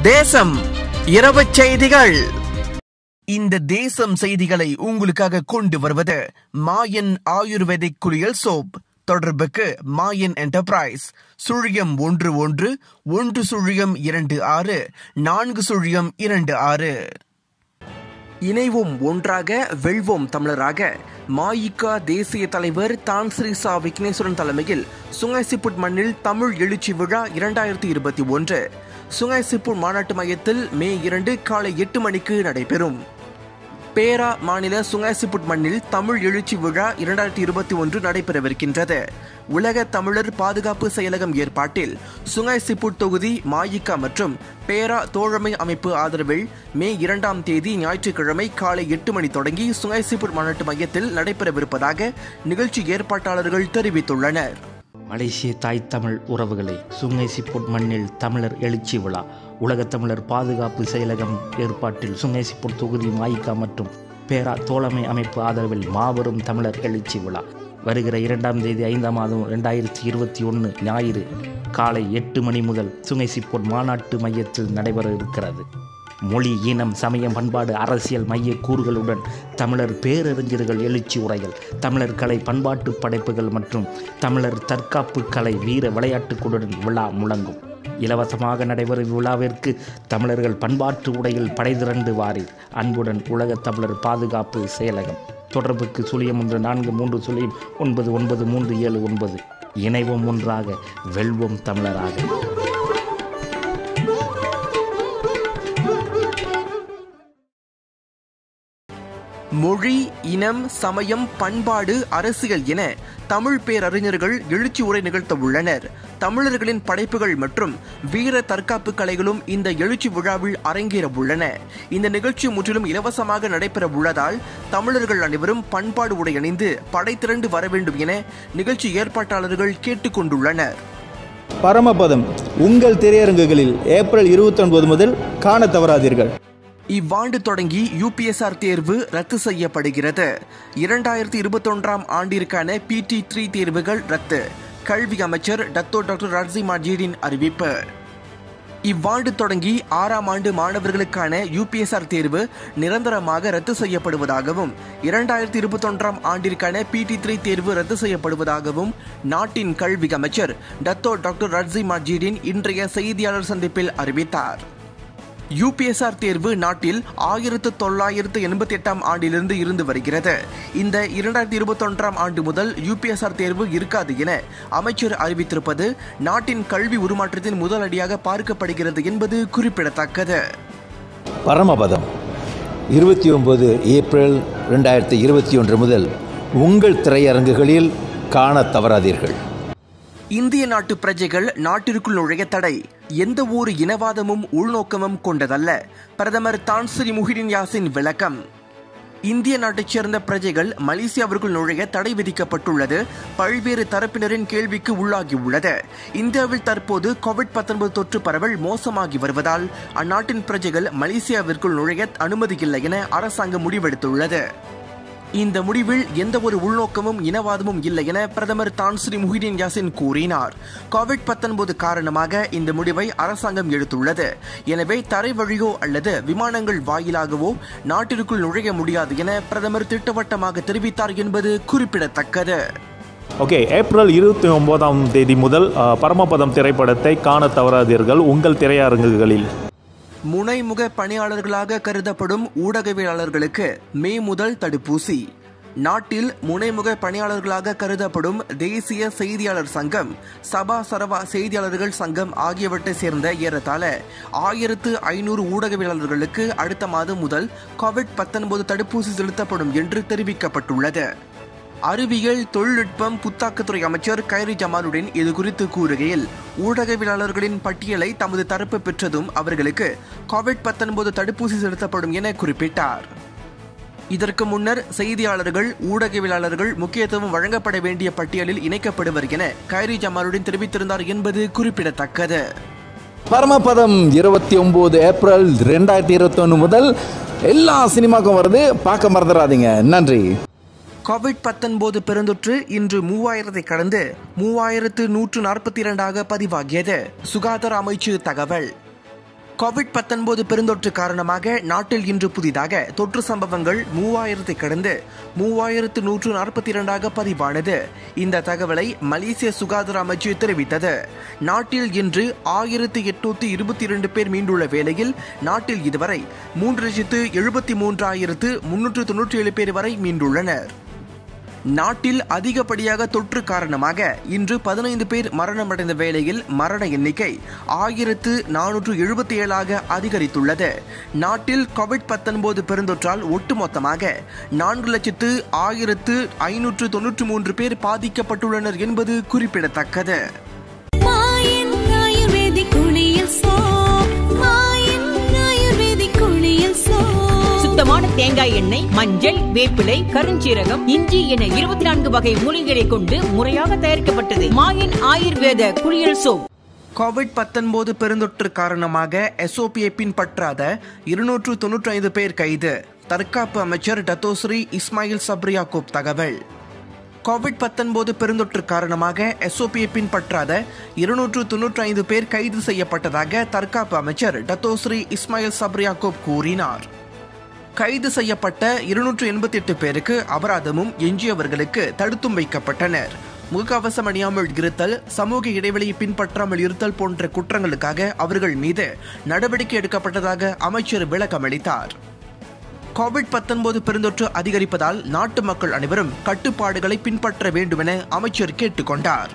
தேசம் இரவு செய்திகள் இந்த தேசம் செய்திகளை உங்களுக்காக கொண்டு வருவது மாயன் ஆயுர்வேதிக் குளியல் சோப் தொடர்புக்கு மாயன் என்டர்பிரைஸ் சுழியம் ஒன்று ஒன்று ஒன்று சுழியம் இரண்டு ஆறு நான்கு சுழியம் இரண்டு ஆறு இணைவோம் ஒன்றாக வெல்வோம் தமிழராக மாயிகா தேசிய தலைவர் தான்ஸ்ரீ சா விக்னேஸ்வரன் தலைமையில் சுங்கைசிப்புட் மண்ணில் தமிழ் எழுச்சி விழா இரண்டாயிரத்தி இருபத்தி ஒன்று சுங்கைசிப்புட் மாநாட்டு மையத்தில் மே இரண்டு காலை எட்டு மணிக்கு நடைபெறும் பேரா மாநில சுங்கைசிப்புட் மண்ணில் தமிழ் எழுச்சி விழா இரண்டாயிரத்தி இருபத்தி ஒன்று நடைபெறவிருக்கின்றது உலக தமிழர் பாதுகாப்பு செயலகம் ஏற்பாட்டில் சுங்கைசிப்புட் தொகுதி மாயிக்கா மற்றும் பேரா தோழமை அமைப்பு ஆதரவில் மே இரண்டாம் தேதி ஞாயிற்றுக்கிழமை காலை எட்டு மணி தொடங்கி சுங்கைசிப்புட் மாநாட்டு மையத்தில் நடைபெறவிருப்பதாக நிகழ்ச்சி ஏற்பாட்டாளர்கள் தெரிவித்துள்ளனர் மலேசிய தாய் தமிழ் உறவுகளை சுங்கை சிப்புட் மண்ணில் தமிழர் எழுச்சி விழா உலகத் தமிழர் பாதுகாப்பு செயலகம் ஏற்பாட்டில் சுங்கை சிப்புட் தொகுதி மாயிக்கா மற்றும் பேரா தோழமை அமைப்பு ஆதரவில் மாபெரும் தமிழர் எழுச்சி விழா வருகிற இரண்டாம் தேதி ஐந்தாம் மாதம் ரெண்டாயிரத்தி இருபத்தி ஒன்று ஞாயிறு காலை எட்டு மணி முதல் சுங்கை சிப்போட் மாநாட்டு மையத்தில் நடைபெற இருக்கிறது மொழி இனம் சமயம் பண்பாடு அரசியல் மைய கூறுகளுடன் தமிழர் பேரறிஞர்கள் எழுச்சி உரைகள் தமிழர் கலை பண்பாட்டு படைப்புகள் மற்றும் தமிழர் தற்காப்பு கலை வீர விளையாட்டுகளுடன் விழா முழங்கும் இலவசமாக நடைபெறும் விழாவிற்கு தமிழர்கள் பண்பாட்டு உடையில் படைதிரண்டு வாரீர் அன்புடன் உலகத் தமிழர் பாதுகாப்பு செயலகம் தொடர்புக்கு சுழியம் ஒன்று நான்கு மூன்று சுழியம் ஒன்பது ஒன்பது மூன்று ஏழு ஒன்பது இணைவோம் ஒன்றாக வெல்வோம் தமிழராக மொழி இனம் சமயம் பண்பாடு அரசியல் என தமிழ் பேரறிஞர்கள் எழுச்சி உரை நிகழ்த்த உள்ளனர் தமிழர்களின் படைப்புகள் மற்றும் வீர தற்காப்பு கலைகளும் இந்த எழுச்சி விழாவில் அரங்கேற உள்ளன இந்த நிகழ்ச்சி முற்றிலும் இலவசமாக நடைபெற உள்ளதால் தமிழர்கள் அனைவரும் பண்பாடு உடை அணிந்து படைத்திரண்டு வர வேண்டும் என நிகழ்ச்சி ஏற்பாட்டாளர்கள் கேட்டுக்கொண்டுள்ளனர் பரமபதம் உங்கள் திரையரங்குகளில் ஏப்ரல் இருபத்தொன்பது முதல் காண தவறாதீர்கள் இவ்வாண்டு தொடங்கி யூபிஎஸ்ஆர் தேர்வு ரத்து செய்யப்படுகிறது இரண்டாயிரத்தி இருபத்தொன்றாம் ஆண்டிற்கான பிடி த்ரீ தேர்வுகள் ரத்து கல்வி அமைச்சர் டத்தோ டாக்டர் ராட்சி மாஜீடின் அறிவிப்பு இவ்வாண்டு தொடங்கி ஆறாம் ஆண்டு மாணவர்களுக்கான யூபிஎஸ்ஆர் தேர்வு நிரந்தரமாக ரத்து செய்யப்படுவதாகவும் இரண்டாயிரத்தி இருபத்தொன்றாம் ஆண்டிற்கான பிடி த்ரீ தேர்வு ரத்து செய்யப்படுவதாகவும் நாட்டின் கல்வி அமைச்சர் டத்தோ டாக்டர் ராட்சி மாஜீடின் இன்றைய செய்தியாளர் சந்திப்பில் அறிவித்தார் யூபிஎஸ்ஆர் தேர்வு நாட்டில் ஆயிரத்து தொள்ளாயிரத்து எண்பத்தி எட்டாம் ஆண்டிலிருந்து இருந்து வருகிறது இந்த இரண்டாயிரத்தி இருபத்தொன்றாம் ஆண்டு முதல் யூபிஎஸ்ஆர் தேர்வு இருக்காது என அமைச்சர் அறிவித்திருப்பது நாட்டின் கல்வி உருமாற்றத்தின் முதல் அடியாக பார்க்கப்படுகிறது என்பது குறிப்பிடத்தக்கது பரமபதம் இருபத்தி ஒன்பது ஏப்ரல் ரெண்டாயிரத்தி இருபத்தி ஒன்று முதல் உங்கள் திரையரங்குகளில் காண தவறாதீர்கள் இந்திய நாட்டு பிரஜைகள் நாட்டிற்குள் நுழைய தடை எந்த ஒரு இனவாதமும் உள்நோக்கமும் கொண்டதல்ல பிரதமர் தான்ஸ்ரீ முஹிடின் யாசின் விளக்கம் இந்திய நாட்டைச் சேர்ந்த பிரஜைகள் மலேசியாவிற்குள் நுழைய தடை விதிக்கப்பட்டுள்ளது பல்வேறு தரப்பினரின் கேள்விக்கு உள்ளாகியுள்ளது இந்தியாவில் தற்போது கோவிட் பத்தொன்பது தொற்று பரவல் மோசமாகி வருவதால் அந்நாட்டின் பிரஜைகள் மலேசியாவிற்குள் நுழைய அனுமதியில்லை என அரசாங்கம் முடிவெடுத்துள்ளது இந்த முடிவில் எந்த ஒரு உள்நோக்கமும் இனவாதமும் இல்லை என பிரதமர் தான்ஸ்ரீ முஹிடின் யாசின் கூறினார் கோவிட் பத்தொன்பது காரணமாக இந்த முடிவை அரசாங்கம் எடுத்துள்ளது எனவே தரை வழியோ அல்லது விமானங்கள் வாயிலாகவோ நாட்டிற்குள் நுழைய முடியாது என பிரதமர் திட்டவட்டமாக தெரிவித்தார் என்பது குறிப்பிடத்தக்கது ஓகே ஏப்ரல் இருபத்தி ஒன்பதாம் தேதி முதல் அஹ், பரமபதம் திரைப்படத்தை காண தவறாதீர்கள் உங்கள் திரையரங்குகளில் முனைமுக பணியாளர்களாக கருதப்படும் ஊடகவியலாளர்களுக்கு மே முதல் தடுப்பூசி நாட்டில் முனைமுக பணியாளர்களாக கருதப்படும் தேசிய செய்தியாளர் சங்கம் சபா சரவா செய்தியாளர்கள் சங்கம் ஆகியவற்றை சேர்ந்த ஏறத்தாழ ஆயிரத்து ஐநூறு ஊடகவியலாளர்களுக்கு அடுத்த மாதம் முதல் கோவிட் பத்தொன்பது தடுப்பூசி செலுத்தப்படும் என்று தெரிவிக்கப்பட்டுள்ளது அறிவியல் தொழில்நுட்பம் புத்தாக்கத்துறை அமைச்சர் கைரி ஜமாலுடன் இது குறித்து கூறுகையில் ஊடகவியலாளர்களின் பட்டியலை தமது தரப்பு பெற்றதும் அவர்களுக்கு கோவிட் பத்தொன்பது தடுப்பூசி செலுத்தப்படும் என குறிப்பிட்டார் இதற்கு முன்னர் செய்தியாளர்கள் ஊடகவியலாளர்கள் முக்கியத்துவம் வழங்கப்பட வேண்டிய பட்டியலில் இணைக்கப்படுவர் என கைரி ஜமாலுடன் தெரிவித்திருந்தார் என்பது குறிப்பிடத்தக்கது பரமபதம் இருபத்தி ஒம்பது ஏப்ரல் ரெண்டாயிரத்தி இருபத்தொன்று முதல் எல்லா சினிமாக்கும் வருது பார்க்க மறந்துடாதீங்க நன்றி கோவிட் பத்தொன்பது பெருந்தொற்று இன்று மூவாயிரத்தை கடந்து மூவாயிரத்து நூற்று நாற்பத்தி இரண்டாக பதிவாகியது சுகாதார அமைச்சு தகவல் கோவிட் 19 பெருந்தொற்று காரணமாக நாட்டில் இன்று புதிதாக தொற்று சம்பவங்கள் மூவாயிரத்தை கடந்து மூவாயிரத்து நூற்று நாற்பத்தி இரண்டாக பதிவானது இந்த தகவலை மலேசிய சுகாதார அமைச்சு தெரிவித்தது நாட்டில் இன்று ஆயிரத்து எட்நூத்தி இருபத்தி இரண்டு பேர் மீண்டுள்ள வேளையில் நாட்டில் இதுவரை மூன்று லட்சத்து எழுபத்தி மூன்றாயிரத்து முன்னூற்று தொன்னூற்றி ஏழு பேர் வரை மீண்டுள்ளனர் நாட்டில் அதிகப்படியாக தொற்று காரணமாக இன்று பதினைந்து பேர் மரணமடைந்த வேளையில் மரண எண்ணிக்கை ஆயிரத்து நானூற்று எழுபத்தி ஏழாக அதிகரித்துள்ளது நாட்டில் கோவிட் 19 பெருந்தொற்றால் ஒட்டுமொத்தமாக நான்கு லட்சத்து ஆயிரத்து ஐநூற்று தொன்னூற்று மூன்று பேர் பாதிக்கப்பட்டுள்ளனர் என்பது குறிப்பிடத்தக்கது மாயன் ஆயுர்வேதிக் குளியல் சோப் மாயன் ஆயுர்வேதிக் குளியல் சோப் சுத்தமான தேங்காய் எண்ணெய் மஞ்சள் வேப்பிலை கருஞ்சீரகம் இஞ்சி என இருபத்தி நான்கு வகை மூலிகைகளை கொண்டு முறையாக தயாரிக்கப்பட்டது மாயன் ஆயுர்வேத குளியல் சோப் கோவிட் 19 பெருந்தொற்று காரணமாக எஸ்ஓபியை பின்பற்றாத இருநூற்று தொன்னூற்றி ஐந்து பேர் கைது தற்காப்பு அமைச்சர் டத்தோஸ்ரீ இஸ்மாயில் சப்ரியாக்கூப் தகவல் கோவிட் 19 பெருந்தொற்று காரணமாக எஸ்ஓபியை பின்பற்றாத இருநூற்று தொன்னூற்றி ஐந்து பேர் கைது செய்யப்பட்டதாக தற்காப்பு அமைச்சர் டத்தோஸ்ரீ இஸ்மாயில் சப்ரியாக்கூப் கூறினார் கைது செய்யப்பட்ட இருநூற்று எண்பத்தி எட்டு பேருக்கு அபராதமும் எஞ்சியவர்களுக்கு தடுத்தும் வைக்கப்பட்டனர் முகக்கவசம் அணியாமல் இருத்தல் சமூக இடைவெளியை பின்பற்றாமல் இருத்தல் போன்ற குற்றங்களுக்காக அவர்கள் மீது நடவடிக்கை எடுக்கப்பட்டதாக அமைச்சர் விளக்கமளித்தார் கோவிட் 19 பெருந்தொற்று அதிகரிப்பதால் நாட்டு மக்கள் அனைவரும் கட்டுப்பாடுகளை பின்பற்ற வேண்டுமென அமைச்சர் கேட்டுக்கொண்டார்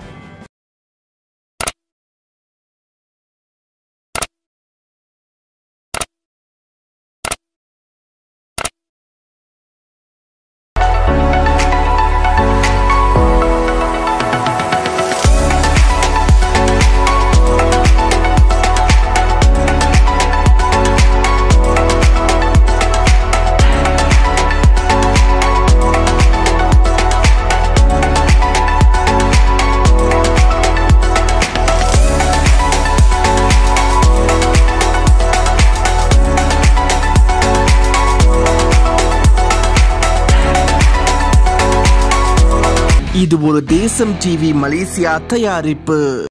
இது ஒரு தேசம் டிவி மலேசியா தயாரிப்பு